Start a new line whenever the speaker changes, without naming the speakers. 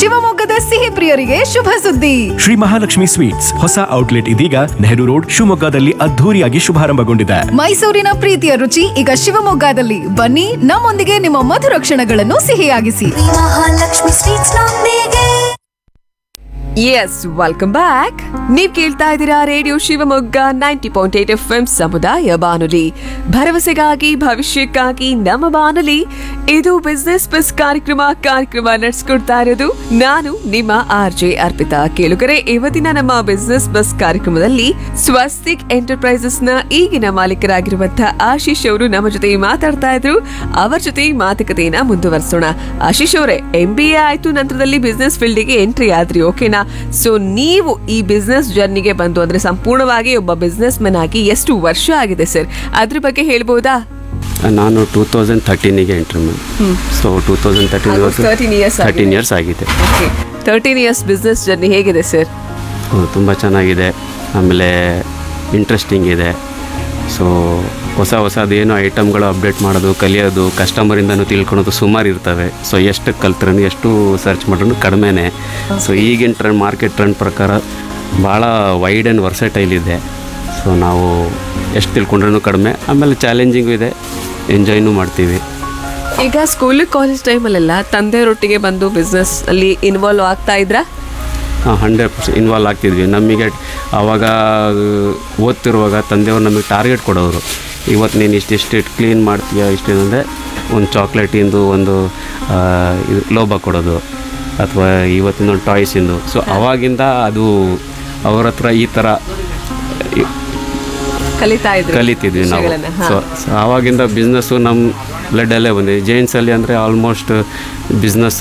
ಶಿವಮೊಗ್ಗದ ಸಿಹಿ ಪ್ರಿಯರಿಗೆ ಶುಭ ಸುದ್ದಿ
ಶ್ರೀ ಮಹಾಲಕ್ಷ್ಮಿ ಸ್ವೀಟ್ಸ್ ಹೊಸ ಔಟ್ಲೆಟ್ ಇದೀಗ ನೆಹರು ರೋಡ್ ಶಿವಮೊಗ್ಗದಲ್ಲಿ ಅದ್ಧೂರಿಯಾಗಿ ಶುಭಾರಂಭಗೊಂಡಿದೆ
ಮೈಸೂರಿನ ಪ್ರೀತಿಯ ರುಚಿ ಈಗ ಶಿವಮೊಗ್ಗದಲ್ಲಿ ಬನ್ನಿ ನಮ್ಮೊಂದಿಗೆ ನಿಮ್ಮ ಮಧುರ ಕ್ಷಣಗಳನ್ನು ಸಿಹಿಯಾಗಿಸಿ
ಮಹಾಲಕ್ಷ್ಮಿ ಸ್ವೀಟ್ಸ್ ನೊಂದಿಗೆ
ಎಸ್ ವೆಲ್ಕಮ್ ಬ್ಯಾಕ್ ನೀವ್ ಕೇಳ್ತಾ ಇದ್ದೀರಾ radio Shivamogga ninety point eight F M ಸಮುದಾಯ ಬಾನುಲಿ ಭರವಸೆಗಾಗಿ ಭವಿಷ್ಯಕ್ಕಾಗಿ ನಮ್ಮ ಬಾನುಲಿ ಇದು ಬಿಸ್ನೆಸ್ ಬಸ್ ಕಾರ್ಯಕ್ರಮ ಕಾರ್ಯಕ್ರಮ ನಡೆಸ್ಕೊಡ್ತಾ ಇರೋದು ನಾನು ನಿಮ್ಮ ಆರ್ ಜೆ ಅರ್ಪಿತಾ ಕೇಳುಗರೆ ಇವತ್ತಿನ ನಮ್ಮ ಬಿಸ್ನೆಸ್ ಬಸ್ ಕಾರ್ಯಕ್ರಮದಲ್ಲಿ ಸ್ವಸ್ತಿಕ್ ಎಂಟರ್ಪ್ರೈಸಸ್ ನ ಈಗಿನ ಮಾಲೀಕರಾಗಿರುವಂತಹ ಆಶೀಶ್ ಅವರು ನಮ್ಮ ಜೊತೆ ಮಾತಾಡ್ತಾ ಇದ್ರು ಅವರ ಜೊತೆ ಮಾತುಕತೆಯನ್ನ ಮುಂದುವರಿಸೋಣ ಆಶೀಶ್ ಅವರೇ ಎಂ ಬಿ ಎ ಆಯ್ತು ನಂತರದಲ್ಲಿ ಬಿಸ್ನೆಸ್ ಫೀಲ್ಡಿಗೆ ಎಂಟ್ರಿ ಆದ್ರಿ ಓಕೆನಾ ಸೊ ನೀವು ಈ ಬಿಸ್ನೆಸ್ ಜರ್ನಿಗೆ ಬಂದು ಅಂದ್ರೆ ಸಂಪೂರ್ಣವಾಗಿ ಒಬ್ಬ ಬಿಸ್ನೆಸ್ ಮೆನ್ ಆಗಿ ಎಷ್ಟು ವರ್ಷ ಆಗಿದೆ ಸರ್ ಅದ್ರ ಬಗ್ಗೆ ಹೇಳ್ಬೋದಾ
ನಾನು ಟೂ ತೌಸಂಡ್ ಥರ್ಟೀನಿಗೆ ಎಂಟ್ರಿ ಮಾಡಿ so two thousand thirteen
Almost 13 years ಆಗಿದೆ.
ತರ್ಟೀನ್ ಇಯರ್ಸ್ ಆಗಿದೆ
ತರ್ಟೀನ್ ಇಯರ್ಸ್ ಬಿಸ್ನೆಸ್ ಜರ್ನಿ ಹೇಗಿದೆ ಸರ್
ತುಂಬ ಚೆನ್ನಾಗಿದೆ ಆಮೇಲೆ ಇಂಟ್ರೆಸ್ಟಿಂಗ್ ಇದೆ ಸೊ ಹೊಸ ಹೊಸದು ಏನೋ ಐಟಮ್ಗಳು ಅಪ್ಡೇಟ್ ಮಾಡೋದು ಕಲಿಯೋದು ಕಸ್ಟಮರಿಂದನೂ ತಿಳ್ಕೊಳೋದು ಸುಮಾರು ಇರ್ತವೆ ಸೊ ಎಷ್ಟು ಕಲ್ತ್ರೂ ಎಷ್ಟು ಸರ್ಚ್ ಮಾಡಿದ್ರು ಕಡಿಮೆನೇ ಸೊ ಈಗಿನ ಟ್ರೆಂಡ್ ಮಾರ್ಕೆಟ್ ಟ್ರೆಂಡ್ ಪ್ರಕಾರ ಭಾಳ ವೈಡ್ ಆ್ಯಂಡ್ ವರ್ಸಟೈಲ್ ಇದೆ ಸೊ ನಾವು ಎಷ್ಟು ತಿಳ್ಕೊಂಡ್ರೂ ಕಡಿಮೆ ಆಮೇಲೆ ಚಾಲೆಂಜಿಂಗು ಇದೆ ಎಂಜಾಯ್ನೂ ಮಾಡ್ತೀವಿ
ಈಗ ಸ್ಕೂಲ್ ಕಾಲೇಜ್ ಟೈಮಲ್ಲೆಲ್ಲ ತಂದೆಯವರೊಟ್ಟಿಗೆ ಬಂದು ಬಿಸ್ನೆಸ್ ಅಲ್ಲಿ ಇನ್ವಾಲ್ವ್ ಆಗ್ತಾ ಇದ್ರಾ
ಹಾಂ ಹಂಡ್ರೆಡ್ ಪರ್ಸೆಂಟ್ ಇನ್ವಾಲ್ವ್ ಆಗ್ತಿದ್ವಿ ನಮಗೆ ಆವಾಗ ಓದ್ತಿರುವಾಗ ತಂದೆಯವರು ನಮಗೆ ಟಾರ್ಗೆಟ್ ಕೊಡೋರು ಇವತ್ತು ನೀನು ಇಷ್ಟಿಷ್ಟು ಕ್ಲೀನ್ ಮಾಡ್ತೀಯ ಇಷ್ಟೇನಂದರೆ ಒಂದು ಚಾಕ್ಲೇಟಿಂದು ಒಂದು ಆ, ಇದು ಲೋಬ ಕೊಡೋದು ಅಥವಾ ಇವತ್ತಿನ ಒಂದು ಟಾಯ್ಸಿಂದು ಸೊ ಅವಾಗಿಂದ ಅದು ಅವ್ರ ಹತ್ರ ಈ ಥರ
ಕಲಿತಾ ಇದ್ರು
ಕಲಿತಿದ್ವಿ ನಾವು
ವಿಷಯಗಳನ್ನ, ಹಾ.
ಸೊ ಸೊ ಆವಾಗಿಂದ ಬಿಸ್ನೆಸ್ಸು ನಮ್ಮ ಬ್ಲಡ್ಡಲ್ಲೇ ಬಂದಿದೆ ಜೈನ್ಸಲ್ಲಿ ಅಂದರೆ ಆಲ್ಮೋಸ್ಟ್ ಬಿಸ್ನೆಸ್